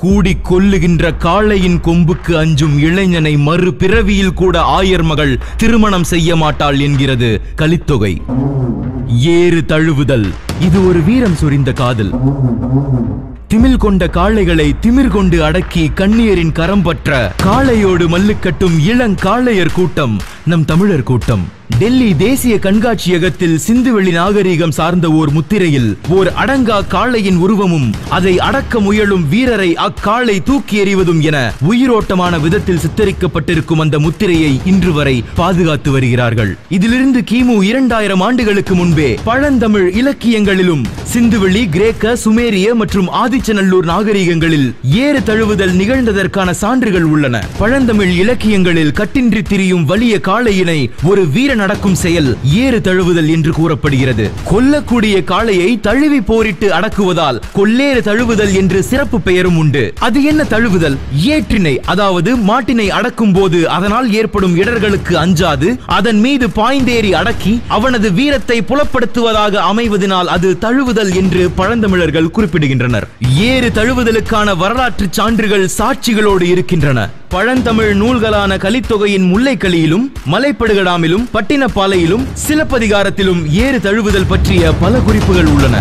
கூடி கொல்லுகின்ற காளையின் கொம்புக்கு அஞ்சும் இளைஞனை மறு பிறவியில் கூட ஆயர் மகள் திருமணம் செய்ய மாட்டாள் என்கிறது கலித்தொகை ஏறு தழுவுதல் இது ஒரு வீரம் சொரிந்த காதல் திமில் கொண்ட காளைகளை திமிர் கொண்டு அடக்கி கண்ணியரின் கரம் பற்ற காளையோடு மல்லுக்கட்டும் இளங்காளையர் கூட்டம் நம் தமிழர் கூட்டம் டெல்லி தேசிய கண்காட்சியகத்தில் சிந்துவெளி நாகரீகம் சார்ந்த ஓர் முத்திரையில் ஓர் அடங்கா காளையின் உருவமும் அதை அடக்க முயலும் வீரரை அக்காளை தூக்கி எறிவதும் என உயிரோட்டமான விதத்தில் சித்தரிக்கப்பட்டிருக்கும் அந்த முத்திரையை இன்று வரை பாதுகாத்து வருகிறார்கள் இதிலிருந்து கிமு இரண்டாயிரம் ஆண்டுகளுக்கு முன்பே பழந்தமிழ் இலக்கியங்களிலும் சிந்துவெளி கிரேக்க சுமேரிய மற்றும் ஆதிச்சநல்லூர் நாகரீகங்களில் ஏறு தழுவுதல் நிகழ்ந்ததற்கான சான்றுகள் உள்ளன பழந்தமிழ் இலக்கியங்களில் கட்டின்றி திரியும் வலிய காளையினை ஒரு வீர நடக்கும் செயல் ஏறு தழுவுதல் என்று கூறப்படுகிறது கொல்லக்கூடிய காளையை தழுவி போரிட்டு அடக்குவதால் கொல்லேறு தழுவுதல் என்று சிறப்பு பெயரும் உண்டு அது என்ன தழுவுதல் ஏற்றினை அதாவது மாட்டினை அடக்கும் போது அதனால் ஏற்படும் இடர்களுக்கு அஞ்சாது அதன் மீது பாய்ந்தேறி அடக்கி அவனது வீரத்தை புலப்படுத்துவதாக அமைவதனால் அது தழுவுதல் என்று பழந்தமிழர்கள் குறிப்பிடுகின்றனர் ஏறு தழுவுதலுக்கான வரலாற்று சான்றுகள் சாட்சிகளோடு இருக்கின்றன பழந்தமிழ் நூல்களான கலித்தொகையின் முல்லைக்கலியிலும் மலைப்படுகடாமிலும் பட்டினப்பாலையிலும் சிலப்பதிகாரத்திலும் ஏறு தழுவுதல் பற்றிய பல குறிப்புகள் உள்ளன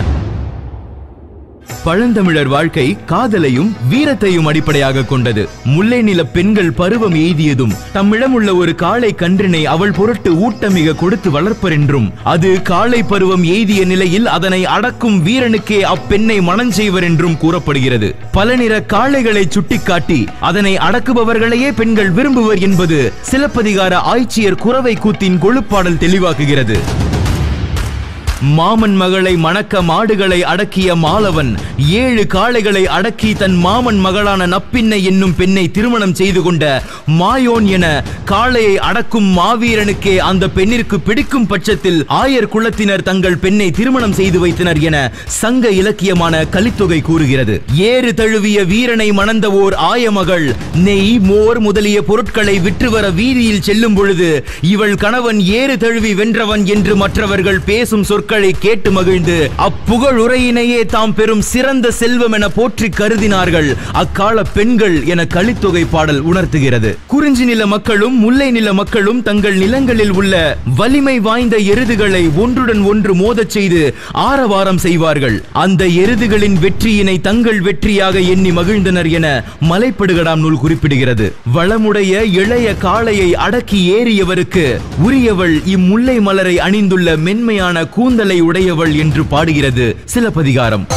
பழந்தமிழர் வாழ்க்கை காதலையும் வீரத்தையும் அடிப்படையாக கொண்டது முல்லை நில பெண்கள் பருவம் எய்தியதும் தம்மிடம் உள்ள ஒரு காளை கன்றினை அவள் பொருட்டு ஊட்டமிக கொடுத்து வளர்ப்பர் என்றும் அது காளை பருவம் எய்திய நிலையில் அதனை அடக்கும் வீரனுக்கே அப்பெண்ணை மணஞ்செய்வர் என்றும் கூறப்படுகிறது பல நிற காளைகளை சுட்டிக்காட்டி அதனை அடக்குபவர்களையே பெண்கள் விரும்புவர் என்பது சிலப்பதிகார ஆய்ச்சியர் குறவை கூத்தின் கொழுப்பாடல் தெளிவாக்குகிறது மாமன் மகளை மணக்க மாடுகளை அடக்கிய மாலவன் ஏழு காளைகளை அடக்கி தன் மாமன் மகளான நப்பின்னை என்னும் பெண்ணை திருமணம் செய்து கொண்ட மாயோன் என காளையை அடக்கும் மாவீரனுக்கே அந்த பெண்ணிற்கு பிடிக்கும் பட்சத்தில் ஆயர் குலத்தினர் தங்கள் பெண்ணை திருமணம் செய்து வைத்தனர் என சங்க இலக்கியமான கலித்தொகை கூறுகிறது ஏறு தழுவிய வீரனை மணந்த ஓர் ஆயமகள் நெய் மோர் முதலிய பொருட்களை விற்று வர வீதியில் செல்லும் பொழுது இவள் கணவன் ஏறு தழுவி வென்றவன் என்று மற்றவர்கள் பேசும் சொற்களை கேட்டு மகிழ்ந்து அப்புகழ் உரையினையே தாம் பெறும் சிறந்த செல்வம் என போற்றி கருதினார்கள் அக்கால பெண்கள் என கலித்தொகை பாடல் உணர்த்துகிறது குறிஞ்சி நில மக்களும் முல்லை நில மக்களும் தங்கள் நிலங்களில் உள்ள வலிமை வாய்ந்த எருதுகளை ஒன்றுடன் ஒன்று மோதச் செய்து ஆரவாரம் செய்வார்கள் அந்த எருதுகளின் வெற்றியினை தங்கள் வெற்றியாக எண்ணி மகிழ்ந்தனர் என மலைப்படுகடாம் நூல் குறிப்பிடுகிறது வளமுடைய இளைய காளையை அடக்கி ஏறியவருக்கு உரியவள் இம்முல்லை மலரை அணிந்துள்ள மென்மையான கூந்தலை உடையவள் என்று பாடுகிறது சிலப்பதிகாரம்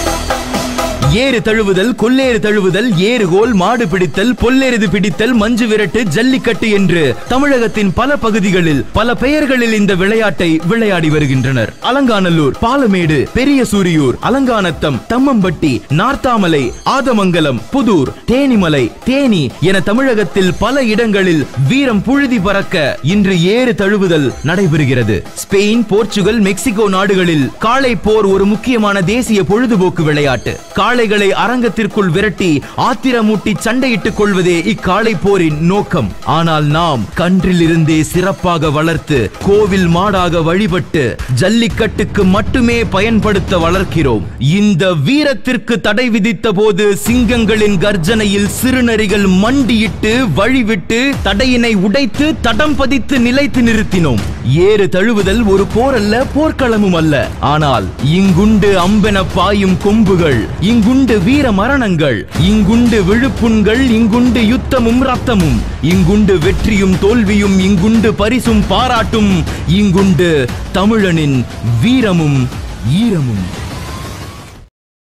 ஏறு தழுவுதல் கொல்லேறு தழுவுதல் ஏறுகோல் மாடு பிடித்தல் பொல்லெருது பிடித்தல் மஞ்சு விரட்டு ஜல்லிக்கட்டு என்று தமிழகத்தின் பல பகுதிகளில் பல பெயர்களில் இந்த விளையாட்டை விளையாடி வருகின்றனர் அலங்காநல்லூர் பாலமேடு பெரிய சூரியூர் அலங்காநத்தம் தம்மம்பட்டி நார்த்தாமலை ஆதமங்கலம் புதூர் தேனிமலை தேனி என தமிழகத்தில் பல இடங்களில் வீரம் புழுதி பறக்க இன்று ஏறு தழுவுதல் நடைபெறுகிறது ஸ்பெயின் போர்ச்சுகல் மெக்சிகோ நாடுகளில் காளை போர் ஒரு முக்கியமான தேசிய பொழுதுபோக்கு விளையாட்டு காளைகளை அரங்கத்திற்குள் விரட்டி ஆத்திரமூட்டி சண்டையிட்டுக் கொள்வதே இக்காளை போரின் நோக்கம் ஆனால் நாம் கன்றிலிருந்தே சிறப்பாக வளர்த்து கோவில் மாடாக வழிபட்டு ஜல்லிக்கட்டுக்கு மட்டுமே பயன்படுத்த வளர்க்கிறோம் இந்த வீரத்திற்கு தடை விதித்த போது சிங்கங்களின் கர்ஜனையில் சிறுநரிகள் மண்டியிட்டு வழிவிட்டு தடையினை உடைத்து தடம் பதித்து நிலைத்து நிறுத்தினோம் ஏறு தழுவுதல் ஒரு போர் அல்ல போர்க்களமும் அல்ல ஆனால் இங்குண்டு அம்பென பாயும் கொம்புகள் இங்குண்டு வீர மரணங்கள் இங்குண்டு விழுப்புண்கள் இங்குண்டு யுத்தமும் ரத்தமும் இங்குண்டு வெற்றியும் தோல்வியும் இங்குண்டு பரிசும் பாராட்டும் இங்குண்டு தமிழனின் வீரமும் ஈரமும்